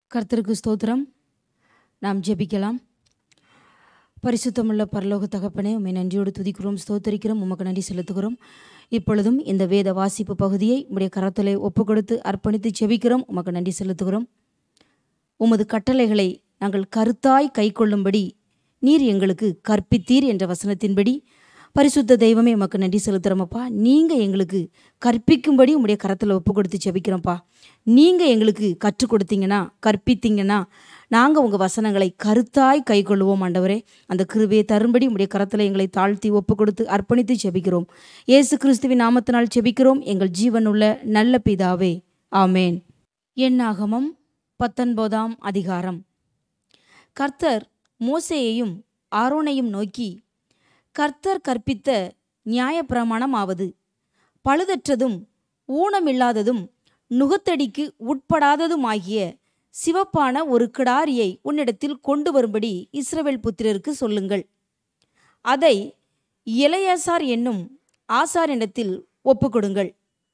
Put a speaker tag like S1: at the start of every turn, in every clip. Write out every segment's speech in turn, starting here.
S1: கர்த்தருக்கு ஸ்தோத்திரம் நாம் ஜெபிக்கலாம் பரிசுத்தமுள்ள பரலோக தகப்பனே உம்மை நன்றியோடு துதிக்கிறோம் ஸ்தோத்தரிக்கிறோம் உமக்கு நன்றி செலுத்துகிறோம் இப்பொழுதும் இந்த வேத வாசிப்பு பகுதியை உம்முடைய கரத்திலே ஒப்பு கொடுத்து அர்ப்பணித்து ஜெபிக்கிறோம் உமக்கு நன்றி செலுத்துகிறோம் உமது கட்டளைகளை நாங்கள் கருத்தாய் கைக்கொள்ளும்படி நீர் எங்களுக்கு கற்பித்தீர் என்ற வசனத்தின்படி பரிசுத்த தெய்வமே உமக்கு நன்றி செலுத்துகிறோமப்பா நீங்கள் எங்களுக்கு கற்பிக்கும்படி உம்முடைய கரத்தில் ஒப்பு கொடுத்து செபிக்கிறோம்ப்பா நீங்கள் எங்களுக்கு கற்றுக் கொடுத்தீங்கன்னா கற்பித்தீங்கன்னா நாங்கள் உங்கள் வசனங்களை கருத்தாய் கைக்கொள்ளுவோம் ஆண்டவரே அந்த கிருபையை தரும்படி உம்முடைய கரத்தில் எங்களை தாழ்த்தி ஒப்பு கொடுத்து அர்ப்பணித்து செபிக்கிறோம் இயேசு கிறிஸ்துவின் நாமத்தினால் செபிக்கிறோம் எங்கள் ஜீவனுள்ள நல்ல பிதாவே ஆமேன் எண்ணாகமம் பத்தொன்பதாம் அதிகாரம் கர்த்தர் மோசேயையும் ஆரோனையும் நோக்கி கர்த்தர் கற்பித்த நியாயப்பிரமாணம் ஆவது பழுதற்றதும் ஊனமில்லாததும் நுகத்தடிக்கு உட்படாததுமாகிய சிவப்பான ஒரு கிடாரியை உன்னிடத்தில் கொண்டு வரும்படி இஸ்ரவேல் புத்திரருக்கு சொல்லுங்கள் அதை இளையசார் என்னும் ஆசாரிடத்தில் ஒப்புக்கொடுங்கள்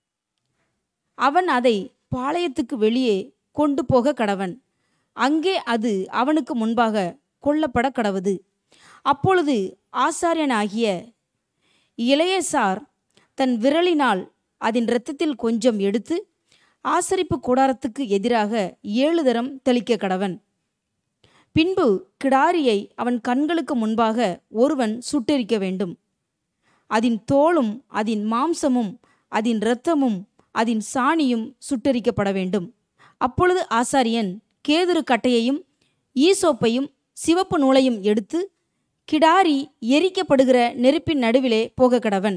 S1: அவன் அதை பாளையத்துக்கு வெளியே கொண்டு போக கடவன் அங்கே அது அவனுக்கு முன்பாக கொல்லப்பட கடவுது அப்பொழுது ஆசாரியனாகிய இளையசார் தன் விரலினால் அதன் இரத்தத்தில் கொஞ்சம் எடுத்து ஆசரிப்பு கூடாரத்துக்கு எதிராக ஏழு தரம் தெளிக்க கடவன் பின்பு கிடாரியை அவன் கண்களுக்கு முன்பாக ஒருவன் சுட்டெரிக்க வேண்டும் அதன் தோலும் அதன் மாம்சமும் அதன் இரத்தமும் அதன் சாணியும் சுட்டெரிக்கப்பட வேண்டும் அப்பொழுது ஆசாரியன் கேதுரு கட்டையையும் ஈசோப்பையும் சிவப்பு நூலையும் எடுத்து கிடாரி எரிக்கப்படுகிற நெருப்பின் நடுவிலே போக கடவன்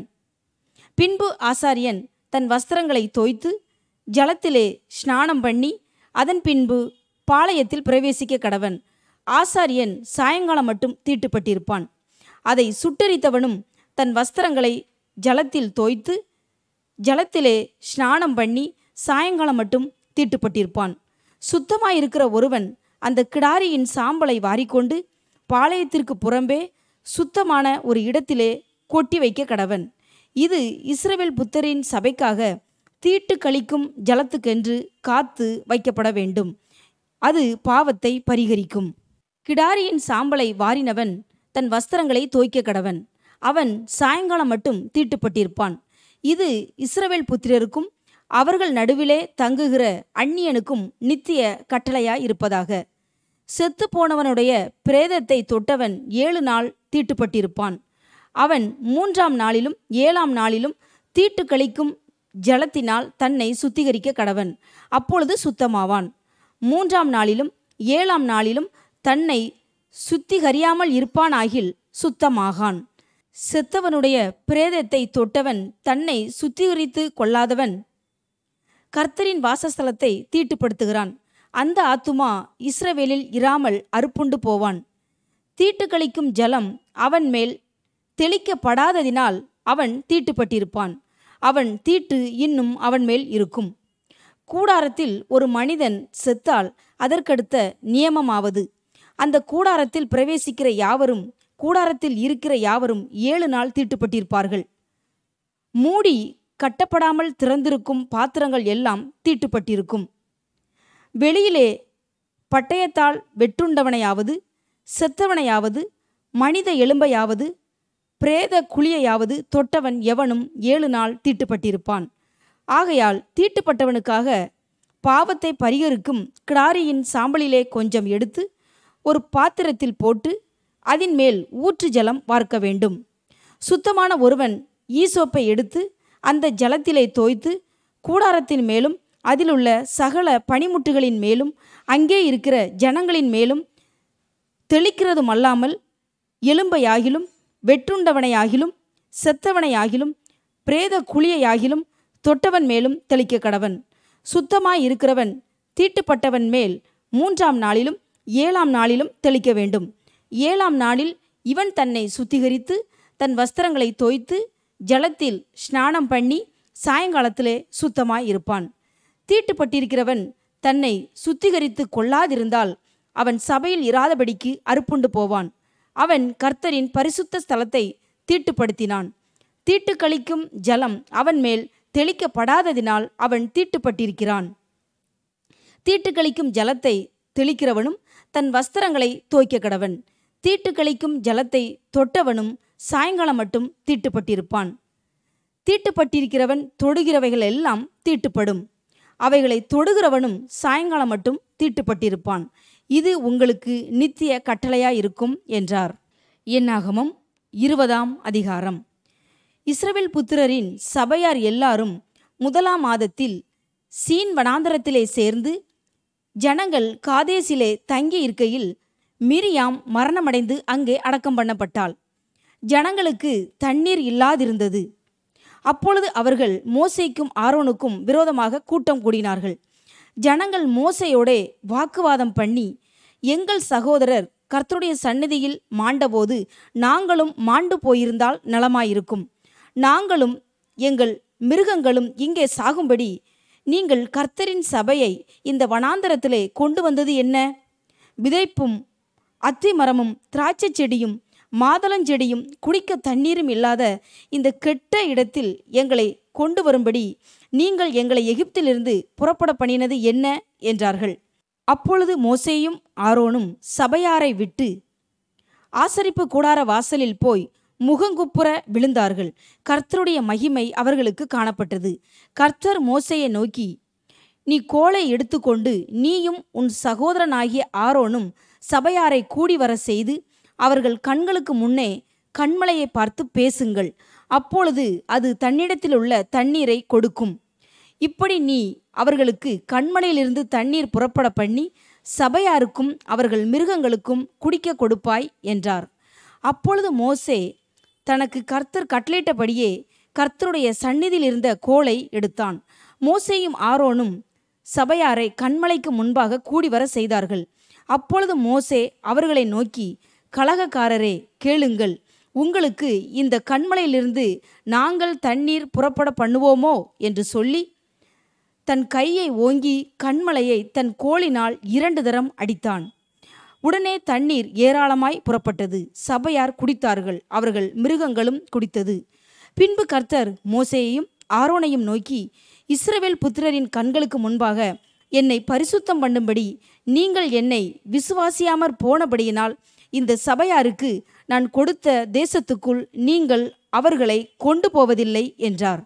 S1: பின்பு ஆசாரியன் தன் வஸ்திரங்களை தோய்த்து ஜலத்திலே ஸ்நானம் பண்ணி அதன் பின்பு பாளையத்தில் பிரவேசிக்க கடவன் ஆசாரியன் சாயங்காலம் மட்டும் தீட்டுப்பட்டிருப்பான் அதை சுட்டெரித்தவனும் தன் வஸ்திரங்களை ஜலத்தில் தோய்த்து ஜலத்திலே ஸ்நானம் பண்ணி சாயங்காலம் மட்டும் தீட்டுப்பட்டிருப்பான் சுத்தமாயிருக்கிற ஒருவன் அந்த கிடாரியின் சாம்பலை வாரிக்கொண்டு பாளையத்திற்கு புறம்பே சுத்தமான ஒரு இடத்திலே கொட்டி வைக்க கடவன் இது இஸ்ரவேல் புத்தரின் சபைக்காக தீட்டு கழிக்கும் ஜலத்துக்கென்று காத்து வைக்கப்பட வேண்டும் அது பாவத்தை பரிகரிக்கும் கிடாரியின் சாம்பலை வாரினவன் தன் வஸ்திரங்களை தோய்க்க கடவன் அவன் சாயங்காலம் மட்டும் தீட்டுப்பட்டிருப்பான் இது இஸ்ரவேல் புத்திரருக்கும் அவர்கள் நடுவிலே தங்குகிற அந்நியனுக்கும் நித்திய கட்டளையாய் இருப்பதாக செத்து போனவனுடைய பிரேதத்தை தொட்டவன் ஏழு நாள் தீட்டுப்பட்டிருப்பான் அவன் மூன்றாம் நாளிலும் ஏழாம் நாளிலும் தீட்டு கழிக்கும் ஜலத்தினால் தன்னை சுத்திகரிக்க கடவன் அப்பொழுது சுத்தமாவான் மூன்றாம் நாளிலும் ஏழாம் நாளிலும் தன்னை சுத்திகரியாமல் இருப்பானாகில் சுத்தமாகான் செத்தவனுடைய பிரேதத்தை தொட்டவன் தன்னை சுத்திகரித்து கொள்ளாதவன் கர்த்தரின் வாசஸ்தலத்தை தீட்டுப்படுத்துகிறான் அந்த ஆத்துமா இஸ்ரவேலில் இராமல் அறுப்புண்டு போவான் தீட்டு கழிக்கும் ஜலம் அவன் மேல் தெளிக்கப்படாததினால் அவன் தீட்டுப்பட்டிருப்பான் அவன் தீட்டு இன்னும் அவன் மேல் இருக்கும் கூடாரத்தில் ஒரு மனிதன் செத்தால் அதற்கடுத்த நியமமாவது அந்த கூடாரத்தில் பிரவேசிக்கிற யாவரும் கூடாரத்தில் இருக்கிற யாவரும் ஏழு நாள் தீட்டுப்பட்டிருப்பார்கள் மூடி கட்டப்படாமல் திறந்திருக்கும் பாத்திரங்கள் எல்லாம் தீட்டுப்பட்டிருக்கும் வெளியிலே பட்டயத்தால் வெட்டுண்டவனையாவது செத்தவனையாவது மனித எலும்பையாவது பிரேத குழியையாவது தொட்டவன் எவனும் ஏழு நாள் தீட்டுப்பட்டிருப்பான் ஆகையால் தீட்டுப்பட்டவனுக்காக பாவத்தை பரிகரிக்கும் கிடாரியின் சாம்பலிலே கொஞ்சம் எடுத்து ஒரு பாத்திரத்தில் போட்டு அதன் மேல் ஊற்று ஜலம் வார்க்க வேண்டும் சுத்தமான ஒருவன் ஈசோப்பை எடுத்து அந்த ஜலத்திலே தோய்த்து கூடாரத்தின் மேலும் அதிலுள்ள சகல பனிமுட்டுகளின் மேலும் அங்கே இருக்கிற ஜனங்களின் மேலும் தெளிக்கிறதும் அல்லாமல் எலும்பையாகிலும் வெற்றுண்டவனையாகிலும் செத்தவனையாகிலும் பிரேத குழியையாகிலும் தொட்டவன் மேலும் தெளிக்க கடவன் சுத்தமாய் இருக்கிறவன் தீட்டுப்பட்டவன் மேல் மூன்றாம் நாளிலும் ஏழாம் நாளிலும் தெளிக்க வேண்டும் ஏழாம் நாளில் இவன் தன்னை சுத்திகரித்து தன் வஸ்திரங்களை தோய்த்து ஜலத்தில் ஸ்நானம் பண்ணி சாயங்காலத்திலே சுத்தமாய் இருப்பான் தீட்டுப்பட்டிருக்கிறவன் தன்னை சுத்திகரித்து கொள்ளாதிருந்தால் அவன் சபையில் இராதபடிக்கு அறுப்புண்டு போவான் அவன் கர்த்தரின் பரிசுத்த ஸ்தலத்தை தீட்டுப்படுத்தினான் தீட்டு கழிக்கும் ஜலம் அவன் மேல் தெளிக்கப்படாததினால் அவன் தீட்டுப்பட்டிருக்கிறான் தீட்டு கழிக்கும் ஜலத்தை தெளிக்கிறவனும் தன் வஸ்திரங்களை தோய்க்க கடவன் தீட்டு கழிக்கும் ஜலத்தை தொட்டவனும் சாயங்காலம் மட்டும் தீட்டுப்பட்டிருப்பான் தீட்டுப்பட்டிருக்கிறவன் தொடுகிறவைகள் எல்லாம் தீட்டுப்படும் அவைகளை தொடுகிறவனும் சாயங்காலம் மட்டும் தீட்டுப்பட்டிருப்பான் இது உங்களுக்கு நித்திய கட்டளையாயிருக்கும் என்றார் என்னாகமம் இருபதாம் அதிகாரம் இஸ்ரவேல் புத்திரரின் சபையார் எல்லாரும் முதலாம் மாதத்தில் சீன் வனாந்தரத்திலே சேர்ந்து ஜனங்கள் காதேசிலே தங்கி இருக்கையில் மிரியாம் மரணமடைந்து அங்கே அடக்கம் பண்ணப்பட்டாள் ஜனங்களுக்கு தண்ணீர் இல்லாதிருந்தது அப்பொழுது அவர்கள் மோசேக்கும் ஆரோனுக்கும் விரோதமாக கூட்டம் கூடினார்கள் ஜனங்கள் மோசையோடே வாக்குவாதம் பண்ணி எங்கள் சகோதரர் கர்த்தருடைய சந்நிதியில் மாண்டபோது நாங்களும் மாண்டு போயிருந்தால் நலமாயிருக்கும் நாங்களும் எங்கள் மிருகங்களும் இங்கே சாகும்படி நீங்கள் கர்த்தரின் சபையை இந்த வனாந்தரத்திலே கொண்டு வந்தது என்ன விதைப்பும் அத்தி மரமும் திராட்சை செடியும் மாதளஞ்செடியும் குடிக்க தண்ணீரும் இல்லாத இந்த கெட்ட இடத்தில் எங்களை கொண்டு வரும்படி நீங்கள் எங்களை எகிப்திலிருந்து புறப்பட பண்ணினது என்ன என்றார்கள் அப்பொழுது மோசேயும் ஆரோனும் சபையாரை விட்டு ஆசரிப்பு கூடார வாசலில் போய் முகங்குப்புற விழுந்தார்கள் கர்த்தருடைய மகிமை அவர்களுக்கு காணப்பட்டது கர்த்தர் மோசையை நோக்கி நீ கோலை எடுத்துக்கொண்டு நீயும் உன் சகோதரனாகிய ஆரோனும் சபையாரை கூடி வர செய்து அவர்கள் கண்களுக்கு முன்னே கண்மலையை பார்த்து பேசுங்கள் அப்பொழுது அது தன்னிடத்தில் உள்ள தண்ணீரை கொடுக்கும் இப்படி நீ அவர்களுக்கு கண்மலையிலிருந்து தண்ணீர் புறப்பட பண்ணி சபையாருக்கும் அவர்கள் மிருகங்களுக்கும் குடிக்க கொடுப்பாய் என்றார் அப்பொழுது மோசே தனக்கு கர்த்தர் கட்டளையிட்டபடியே கர்த்தருடைய சந்நிதியில் இருந்த கோலை எடுத்தான் மோசேயும் ஆரோனும் சபையாரை கண்மலைக்கு முன்பாக கூடி வர செய்தார்கள் அப்பொழுது மோசே அவர்களை நோக்கி கலகக்காரரே கேளுங்கள் உங்களுக்கு இந்த கண்மலையிலிருந்து நாங்கள் தண்ணீர் புறப்பட பண்ணுவோமோ என்று சொல்லி தன் கையை ஓங்கி கண்மலையை தன் கோலினால் இரண்டு தரம் அடித்தான் உடனே தண்ணீர் ஏராளமாய் புறப்பட்டது சபையார் குடித்தார்கள் அவர்கள் மிருகங்களும் குடித்தது பின்பு கர்த்தர் மோசேயையும் ஆரோனையும் நோக்கி இஸ்ரவேல் புத்திரரின் கண்களுக்கு முன்பாக என்னை பரிசுத்தம் பண்ணும்படி நீங்கள் என்னை விசுவாசியாமற் போனபடியினால் இந்த சபையாருக்கு நான் கொடுத்த தேசத்துக்குள் நீங்கள் அவர்களை கொண்டு போவதில்லை என்றார்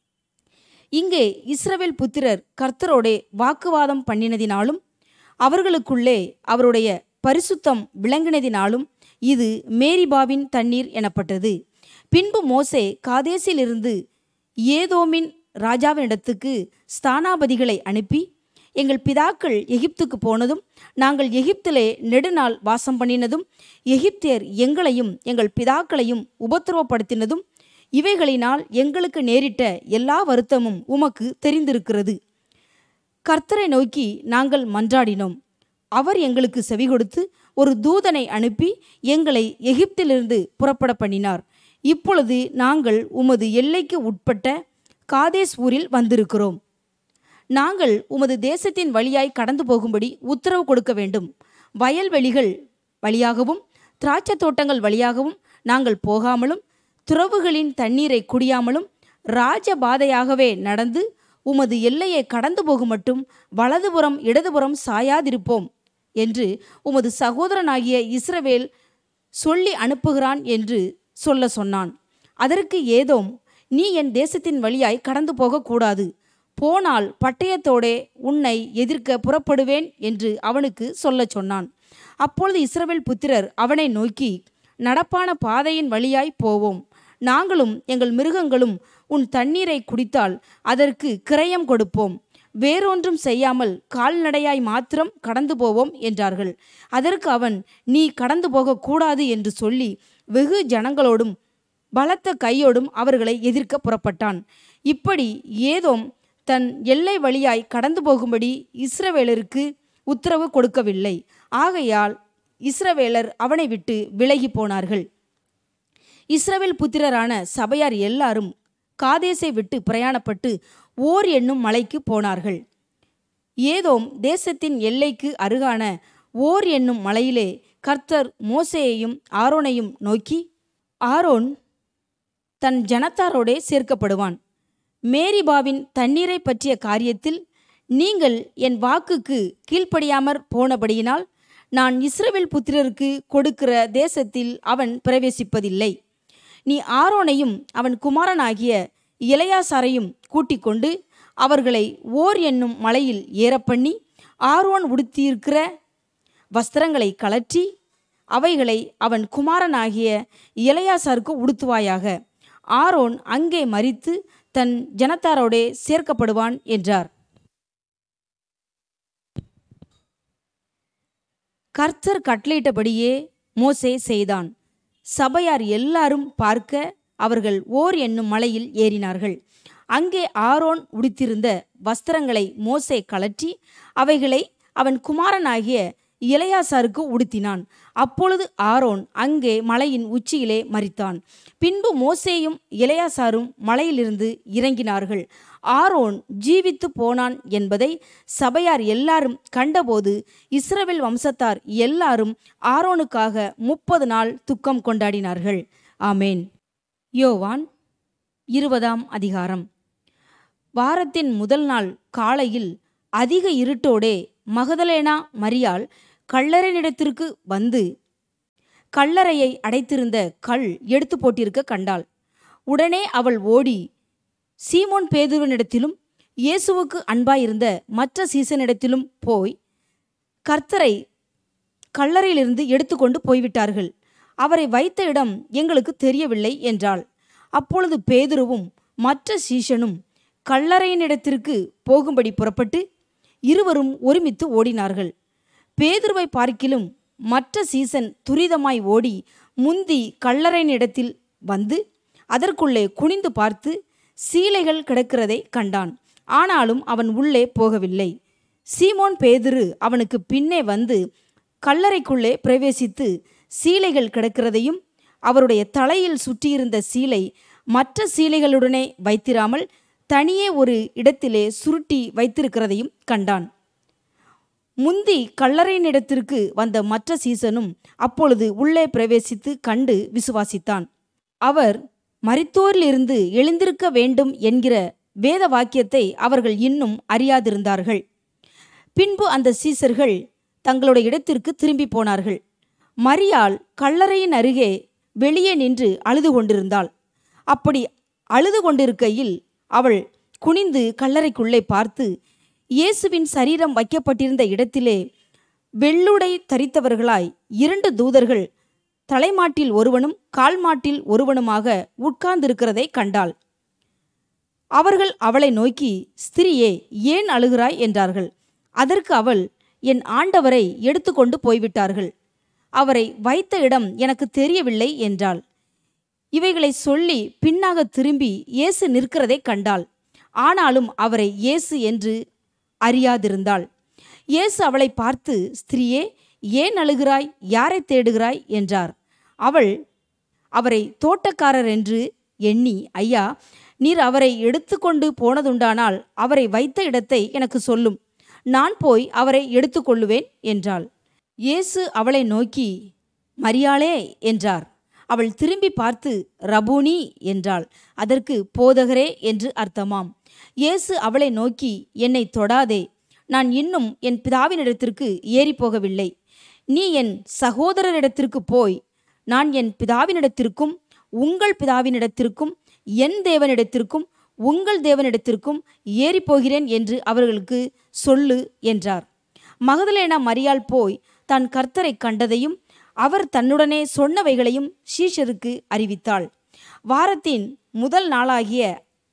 S1: இங்கே இஸ்ரவேல் புத்திரர் கர்த்தரோடே வாக்குவாதம் பண்ணினதினாலும் அவர்களுக்குள்ளே அவருடைய பரிசுத்தம் விளங்கினதினாலும் இது மேரிபாவின் தண்ணீர் எனப்பட்டது பின்பு மோசே காதேசிலிருந்து ஏதோமின் ராஜாவினிடத்துக்கு ஸ்தானாபதிகளை அனுப்பி எங்கள் பிதாக்கள் எகிப்துக்கு போனதும் நாங்கள் எகிப்திலே நெடுநாள் வாசம் பண்ணினதும் எகிப்தியர் எங்களையும் எங்கள் பிதாக்களையும் உபத்திரவப்படுத்தினதும் இவைகளினால் எங்களுக்கு நேரிட்ட எல்லா வருத்தமும் உமக்கு தெரிந்திருக்கிறது கர்த்தரை நோக்கி நாங்கள் மன்றாடினோம் அவர் எங்களுக்கு செவி கொடுத்து ஒரு தூதனை அனுப்பி எங்களை எகிப்திலிருந்து புறப்பட பண்ணினார் இப்பொழுது நாங்கள் உமது எல்லைக்கு உட்பட்ட காதேஸ் ஊரில் வந்திருக்கிறோம் நாங்கள் உமது தேசத்தின் வழியாய் கடந்து போகும்படி உத்தரவு கொடுக்க வேண்டும் வயல்வெளிகள் வழியாகவும் திராட்சை தோட்டங்கள் வழியாகவும் நாங்கள் போகாமலும் துறவுகளின் தண்ணீரை குடியாமலும் ராஜபாதையாகவே நடந்து உமது எல்லையை கடந்து போகும் மட்டும் வலதுபுறம் இடதுபுறம் சாயாதிருப்போம் என்று உமது சகோதரனாகிய இஸ்ரவேல் சொல்லி அனுப்புகிறான் என்று சொல்ல சொன்னான் அதற்கு ஏதோம் நீ என் தேசத்தின் வழியாய் கடந்து போகக்கூடாது போனால் பட்டயத்தோடே உன்னை எதிர்க்க புறப்படுவேன் என்று அவனுக்கு சொல்லச் சொன்னான் அப்பொழுது இஸ்ரவேல் புத்திரர் அவனை நோக்கி நடப்பான பாதையின் வழியாய் போவோம் நாங்களும் எங்கள் மிருகங்களும் உன் தண்ணீரை குடித்தால் அதற்கு கிரயம் கொடுப்போம் வேறொன்றும் செய்யாமல் கால்நடையாய் மாத்திரம் கடந்து போவோம் என்றார்கள் அதற்கு அவன் நீ கடந்து போகக்கூடாது என்று சொல்லி வெகு ஜனங்களோடும் பலத்த கையோடும் அவர்களை எதிர்க்க புறப்பட்டான் இப்படி ஏதோம் தன் எல்லை வழியாய் கடந்து போகும்படி இஸ்ரவேலருக்கு உத்தரவு கொடுக்கவில்லை ஆகையால் இஸ்ரவேலர் அவனை விட்டு விலகி போனார்கள் இஸ்ரவேல் புத்திரரான சபையார் எல்லாரும் காதேசை விட்டு பிரயாணப்பட்டு ஓர் என்னும் மலைக்கு போனார்கள் ஏதோம் தேசத்தின் எல்லைக்கு அருகான ஓர் என்னும் மலையிலே கர்த்தர் மோசேயையும் ஆரோனையும் நோக்கி ஆரோன் தன் ஜனத்தாரோடே சேர்க்கப்படுவான் மேரிபாவின் தண்ணீரை பற்றிய காரியத்தில் நீங்கள் என் வாக்குக்கு கீழ்ப்படியாமற் போனபடியினால் நான் இஸ்ரவேல் புத்திரருக்கு கொடுக்கிற தேசத்தில் அவன் பிரவேசிப்பதில்லை நீ ஆரோனையும் அவன் குமாரனாகிய இளையாசாரையும் கூட்டிக் கொண்டு அவர்களை ஓர் என்னும் மலையில் ஏறப்பண்ணி ஆரோன் உடுத்தியிருக்கிற வஸ்திரங்களை கலற்றி அவைகளை அவன் குமாரனாகிய இளையாசாருக்கு உடுத்துவாயாக ஆரோன் அங்கே மரித்து தன் ஜனத்தாரோடே சேர்க்கப்படுவான் என்றார் கர்த்தர் கட்டளையிட்டபடியே மோசே செய்தான் சபையார் எல்லாரும் பார்க்க அவர்கள் ஓர் என்னும் மலையில் ஏறினார்கள் அங்கே ஆரோன் உடுத்திருந்த வஸ்திரங்களை மோசே கலற்றி அவைகளை அவன் குமாரனாகிய இளையாசாருக்கு உடுத்தினான் அப்பொழுது ஆரோன் அங்கே மலையின் உச்சியிலே மரித்தான் பின்பு மோசேயும் இளையாசாரும் மலையிலிருந்து இறங்கினார்கள் ஆரோன் ஜீவித்து போனான் என்பதை சபையார் எல்லாரும் கண்டபோது இஸ்ரவேல் வம்சத்தார் எல்லாரும் ஆரோனுக்காக முப்பது நாள் துக்கம் கொண்டாடினார்கள் ஆமேன் யோவான் இருபதாம் அதிகாரம் வாரத்தின் முதல் நாள் காலையில் அதிக இருட்டோடே மகதலேனா மரியாள் கல்லறையினிடத்திற்கு வந்து கல்லறையை அடைத்திருந்த கல் எடுத்து போட்டிருக்க கண்டாள் உடனே அவள் ஓடி சீமோன் பேதுருவனிடத்திலும் இயேசுவுக்கு அன்பாயிருந்த மற்ற சீசனிடத்திலும் போய் கர்த்தரை கல்லறையிலிருந்து எடுத்துக்கொண்டு போய்விட்டார்கள் அவரை வைத்த இடம் எங்களுக்கு தெரியவில்லை என்றாள் அப்பொழுது பேதுருவும் மற்ற சீஷனும் கல்லறையினிடத்திற்கு போகும்படி புறப்பட்டு இருவரும் ஒருமித்து ஓடினார்கள் பேதுருவை பார்க்கிலும் மற்ற சீசன் துரிதமாய் ஓடி முந்தி கல்லறையினிடத்தில் வந்து அதற்குள்ளே குனிந்து பார்த்து சீலைகள் கிடக்கிறதை கண்டான் ஆனாலும் அவன் உள்ளே போகவில்லை சீமோன் பேதுரு அவனுக்கு பின்னே வந்து கல்லறைக்குள்ளே பிரவேசித்து சீலைகள் கிடக்கிறதையும் அவருடைய தலையில் சுற்றியிருந்த சீலை மற்ற சீலைகளுடனே வைத்திராமல் தனியே ஒரு இடத்திலே சுருட்டி வைத்திருக்கிறதையும் கண்டான் முந்தி கல்லறையினிடத்திற்கு வந்த மற்ற சீசனும் அப்பொழுது உள்ளே பிரவேசித்து கண்டு விசுவாசித்தான் அவர் மரித்தோரிலிருந்து எழுந்திருக்க வேண்டும் என்கிற வேத வாக்கியத்தை அவர்கள் இன்னும் அறியாதிருந்தார்கள் பின்பு அந்த சீசர்கள் தங்களுடைய இடத்திற்கு திரும்பி போனார்கள் மரியாள் கல்லறையின் அருகே வெளியே நின்று அழுது கொண்டிருந்தாள் அப்படி அழுது கொண்டிருக்கையில் அவள் குனிந்து கல்லறைக்குள்ளே பார்த்து இயேசுவின் சரீரம் வைக்கப்பட்டிருந்த இடத்திலே வெள்ளுடை தரித்தவர்களாய் இரண்டு தூதர்கள் தலைமாட்டில் ஒருவனும் கால்மாட்டில் ஒருவனுமாக உட்கார்ந்திருக்கிறதை கண்டாள் அவர்கள் அவளை நோக்கி ஸ்திரியே ஏன் அழுகிறாய் என்றார்கள் அதற்கு அவள் என் ஆண்டவரை எடுத்துக்கொண்டு போய்விட்டார்கள் அவரை வைத்த இடம் எனக்கு தெரியவில்லை என்றாள் இவைகளை சொல்லி பின்னாக திரும்பி இயேசு நிற்கிறதை கண்டாள் ஆனாலும் அவரை இயேசு என்று அறியாதிருந்தாள் இயேசு அவளை பார்த்து ஸ்திரியே ஏன் அழுகிறாய் யாரை தேடுகிறாய் என்றார் அவள் அவரை தோட்டக்காரர் என்று எண்ணி ஐயா நீர் அவரை எடுத்துக்கொண்டு போனதுண்டானால் அவரை வைத்த இடத்தை எனக்கு சொல்லும் நான் போய் அவரை எடுத்துக்கொள்ளுவேன் என்றாள் இயேசு அவளை நோக்கி மரியாளே என்றார் அவள் திரும்பி பார்த்து ரபூனி என்றாள் அதற்கு போதகரே என்று அர்த்தமாம் இயேசு அவளை நோக்கி என்னை தொடாதே நான் இன்னும் என் பிதாவினிடத்திற்கு ஏறி போகவில்லை நீ என் சகோதரரிடத்திற்கு போய் நான் என் பிதாவினிடத்திற்கும் உங்கள் பிதாவினிடத்திற்கும் என் தேவனிடத்திற்கும் உங்கள் தேவனிடத்திற்கும் ஏறி போகிறேன் என்று அவர்களுக்கு சொல்லு என்றார் மகதலேனா மரியாள் போய் தான் கர்த்தரை கண்டதையும் அவர் தன்னுடனே சொன்னவைகளையும் சீஷருக்கு அறிவித்தாள் வாரத்தின் முதல் நாளாகிய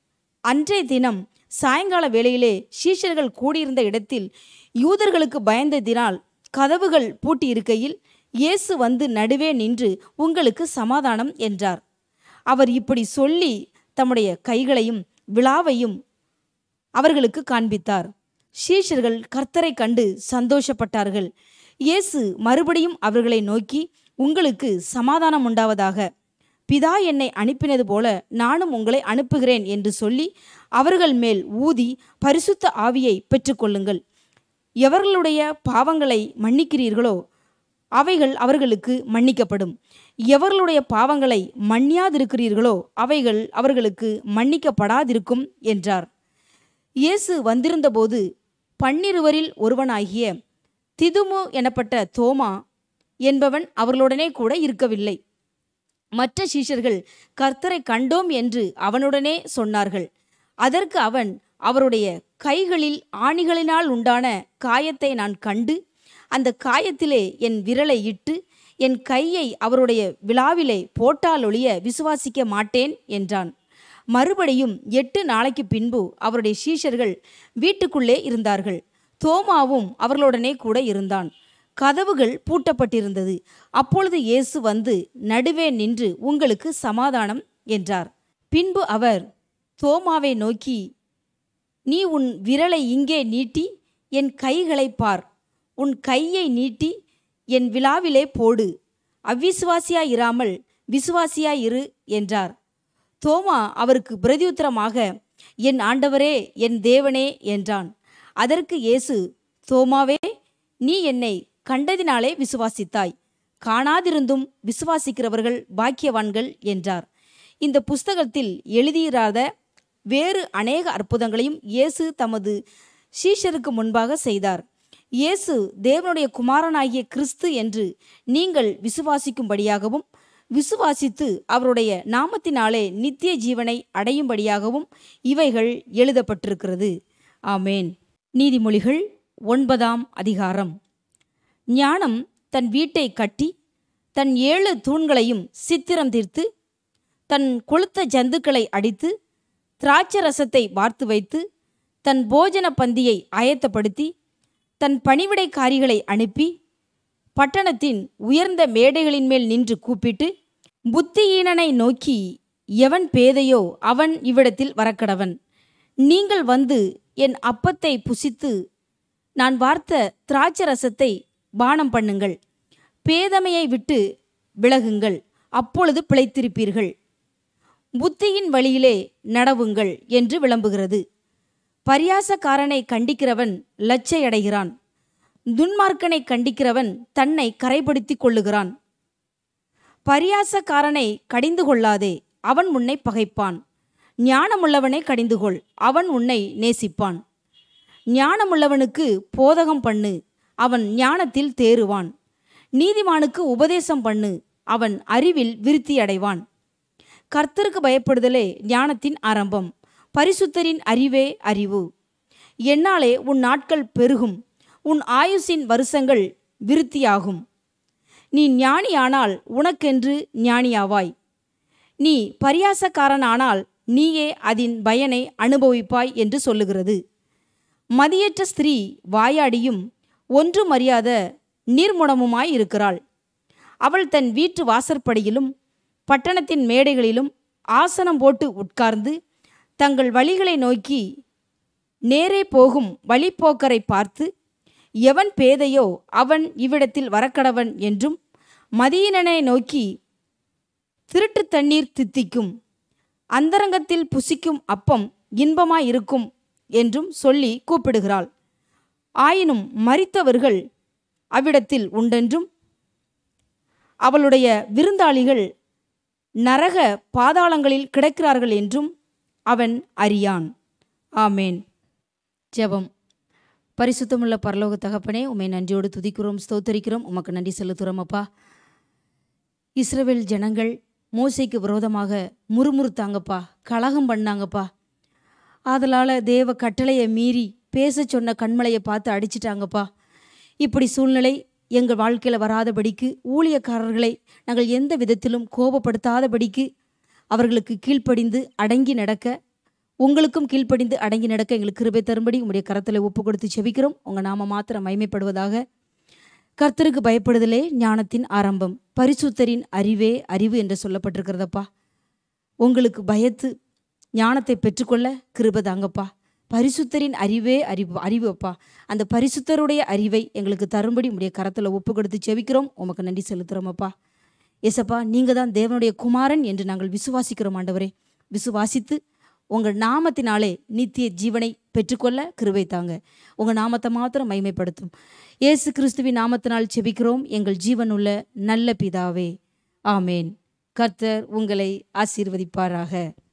S1: அன்றைய தினம் சாயங்கால வேளையிலே சீஷர்கள் கூடியிருந்த இடத்தில் யூதர்களுக்கு பயந்ததினால் கதவுகள் பூட்டியிருக்கையில் இயேசு வந்து நடுவே நின்று உங்களுக்கு சமாதானம் என்றார் அவர் இப்படி சொல்லி தம்முடைய கைகளையும் விழாவையும் அவர்களுக்கு காண்பித்தார் சீஷர்கள் கர்த்தரை கண்டு சந்தோஷப்பட்டார்கள் இயேசு மறுபடியும் அவர்களை நோக்கி உங்களுக்கு சமாதானம் உண்டாவதாக பிதா என்னை அனுப்பினது போல நானும் உங்களை அனுப்புகிறேன் என்று சொல்லி அவர்கள் மேல் ஊதி பரிசுத்த ஆவியை பெற்றுக்கொள்ளுங்கள் எவர்களுடைய பாவங்களை மன்னிக்கிறீர்களோ அவைகள் அவர்களுக்கு மன்னிக்கப்படும் எவர்களுடைய பாவங்களை மன்னியாதிருக்கிறீர்களோ அவைகள் அவர்களுக்கு மன்னிக்கப்படாதிருக்கும் என்றார் இயேசு வந்திருந்தபோது பன்னிருவரில் ஒருவனாகிய திதுமு எனப்பட்ட தோமா என்பவன் அவர்களுடனே கூட இருக்கவில்லை மற்ற சீஷர்கள் கர்த்தரை கண்டோம் என்று அவனுடனே சொன்னார்கள் அதற்கு அவன் அவருடைய கைகளில் ஆணிகளினால் உண்டான காயத்தை நான் கண்டு அந்த காயத்திலே என் விரலை இட்டு என் கையை அவருடைய விழாவிலே போட்டாலொழிய விசுவாசிக்க மாட்டேன் என்றான் மறுபடியும் எட்டு நாளைக்கு பின்பு அவருடைய சீஷர்கள் வீட்டுக்குள்ளே இருந்தார்கள் தோமாவும் அவர்களுடனே கூட இருந்தான் கதவுகள் பூட்டப்பட்டிருந்தது அப்பொழுது இயேசு வந்து நடுவே நின்று உங்களுக்கு சமாதானம் என்றார் பின்பு அவர் தோமாவை நோக்கி நீ உன் விரலை இங்கே நீட்டி என் கைகளை பார் உன் கையை நீட்டி என் விழாவிலே போடு அவ்விசுவாசியாயிராமல் விசுவாசியாயிரு என்றார் தோமா அவருக்கு பிரதியுத்தரமாக என் ஆண்டவரே என் தேவனே என்றான் அதற்கு இயேசு தோமாவே நீ என்னை கண்டதினாலே விசுவாசித்தாய் காணாதிருந்தும் விசுவாசிக்கிறவர்கள் பாக்கியவான்கள் என்றார் இந்த புஸ்தகத்தில் எழுதியிராத வேறு அநேக அற்புதங்களையும் இயேசு தமது சீஷருக்கு முன்பாக செய்தார் இயேசு தேவனுடைய குமாரனாகிய கிறிஸ்து என்று நீங்கள் விசுவாசிக்கும்படியாகவும் விசுவாசித்து அவருடைய நாமத்தினாலே நித்திய ஜீவனை அடையும்படியாகவும் இவைகள் எழுதப்பட்டிருக்கிறது ஆமேன் நீதிமொழிகள் ஒன்பதாம் அதிகாரம் ஞானம் தன் வீட்டை கட்டி தன் ஏழு தூண்களையும் சித்திரம் தீர்த்து தன் கொளுத்த ஜந்துக்களை அடித்து திராட்சை ரசத்தை வார்த்து வைத்து தன் போஜன பந்தியை ஆயத்தப்படுத்தி தன் பணிவிடைக்காரிகளை அனுப்பி பட்டணத்தின் உயர்ந்த மேடைகளின் மேல் நின்று கூப்பிட்டு புத்தியீனனை நோக்கி எவன் பேதையோ அவன் இவ்விடத்தில் வரக்கடவன் நீங்கள் வந்து என் அப்பத்தை புசித்து நான் வார்த்த திராட்சை ரசத்தை பானம் பண்ணுங்கள் பேதமையை விட்டு விலகுங்கள் அப்பொழுது பிழைத்திருப்பீர்கள் புத்தியின் வழியிலே நடவுங்கள் என்று விளம்புகிறது பரியாசக்காரனை கண்டிக்கிறவன் லச்சையடைகிறான் துன்மார்க்கனை கண்டிக்கிறவன் தன்னை கரைப்படுத்திக் கொள்ளுகிறான் பரியாசக்காரனை கடிந்து கொள்ளாதே அவன் உன்னை பகைப்பான் ஞானமுள்ளவனை கடிந்துகொள் அவன் உன்னை நேசிப்பான் ஞானமுள்ளவனுக்கு போதகம் பண்ணு அவன் ஞானத்தில் தேறுவான் நீதிமானுக்கு உபதேசம் பண்ணு அவன் அறிவில் விருத்தி அடைவான் கர்த்தருக்கு பயப்படுதலே ஞானத்தின் ஆரம்பம் பரிசுத்தரின் அறிவே அறிவு என்னாலே உன் நாட்கள் பெருகும் உன் ஆயுசின் வருஷங்கள் விருத்தியாகும் நீ ஞானியானால் உனக்கென்று ஞானியாவாய் நீ பரியாசக்காரனானால் நீயே அதன் பயனை அனுபவிப்பாய் என்று சொல்லுகிறது மதியற்ற ஸ்திரீ வாயாடியும் ஒன்றும் அறியாத நீர்முடமுமாய் இருக்கிறாள் அவள் தன் வீட்டு வாசற்படியிலும் பட்டணத்தின் மேடைகளிலும் ஆசனம் போட்டு உட்கார்ந்து தங்கள் வழிகளை நோக்கி நேரே போகும் வழிப்போக்கரை பார்த்து எவன் பேதையோ அவன் இவ்விடத்தில் வரக்கடவன் என்றும் மதியினனை நோக்கி திருட்டு தண்ணீர் தித்திக்கும் அந்தரங்கத்தில் புசிக்கும் அப்பம் இன்பமாயிருக்கும் என்றும் சொல்லி கூப்பிடுகிறாள் ஆயினும் மரித்தவர்கள் அவ்விடத்தில் உண்டென்றும் அவளுடைய விருந்தாளிகள் நரக பாதாளங்களில் கிடக்கிறார்கள் என்றும் அவன் அறியான் ஆமேன் ஜெபம் பரிசுத்தமுள்ள பரலோக தகப்பனே உம்மை நன்றியோடு துதிக்கிறோம் ஸ்தோத்தரிக்கிறோம் உமக்கு நன்றி செலுத்துகிறோம் அப்பா இஸ்ரவேல் ஜனங்கள் மோசைக்கு விரோதமாக முறுமுறுத்தாங்கப்பா கலகம் பண்ணாங்கப்பா ஆதலால் தேவ கட்டளையை மீறி பேச சொன்ன கண்மலையை பார்த்து அடிச்சிட்டாங்கப்பா இப்படி சூழ்நிலை எங்கள் வாழ்க்கையில் வராதபடிக்கு ஊழியக்காரர்களை நாங்கள் எந்த விதத்திலும் கோபப்படுத்தாதபடிக்கு அவர்களுக்கு கீழ்ப்படிந்து அடங்கி நடக்க உங்களுக்கும் கீழ்ப்படிந்து அடங்கி நடக்க எங்களுக்கு கிருபை தரும்படி உங்களுடைய கரத்தில் ஒப்பு கொடுத்து செபிக்கிறோம் உங்கள் நாம மாத்திரம் மைமைப்படுவதாக கர்த்தருக்கு பயப்படுதலே ஞானத்தின் ஆரம்பம் பரிசுத்தரின் அறிவே அறிவு என்று சொல்லப்பட்டிருக்கிறதப்பா உங்களுக்கு பயத்து ஞானத்தை பெற்றுக்கொள்ள கிருபை தாங்கப்பா பரிசுத்தரின் அறிவே அறிவு அறிவு அப்பா அந்த பரிசுத்தருடைய அறிவை எங்களுக்கு தரும்படி உடைய கரத்தில் ஒப்பு கொடுத்து செவிக்கிறோம் உமக்கு நன்றி செலுத்துகிறோம் அப்பா ஏசப்பா நீங்கள் தான் தேவனுடைய குமாரன் என்று நாங்கள் விசுவாசிக்கிறோம் ஆண்டவரே விசுவாசித்து உங்கள் நாமத்தினாலே நித்திய ஜீவனை பெற்றுக்கொள்ள கிருபை தாங்க உங்கள் நாமத்தை மாத்திரம் மைமைப்படுத்தும் இயேசு கிறிஸ்துவின் நாமத்தினால் செபிக்கிறோம் எங்கள் ஜீவனுள்ள நல்ல பிதாவே ஆமேன் கர்த்தர் உங்களை ஆசீர்வதிப்பாராக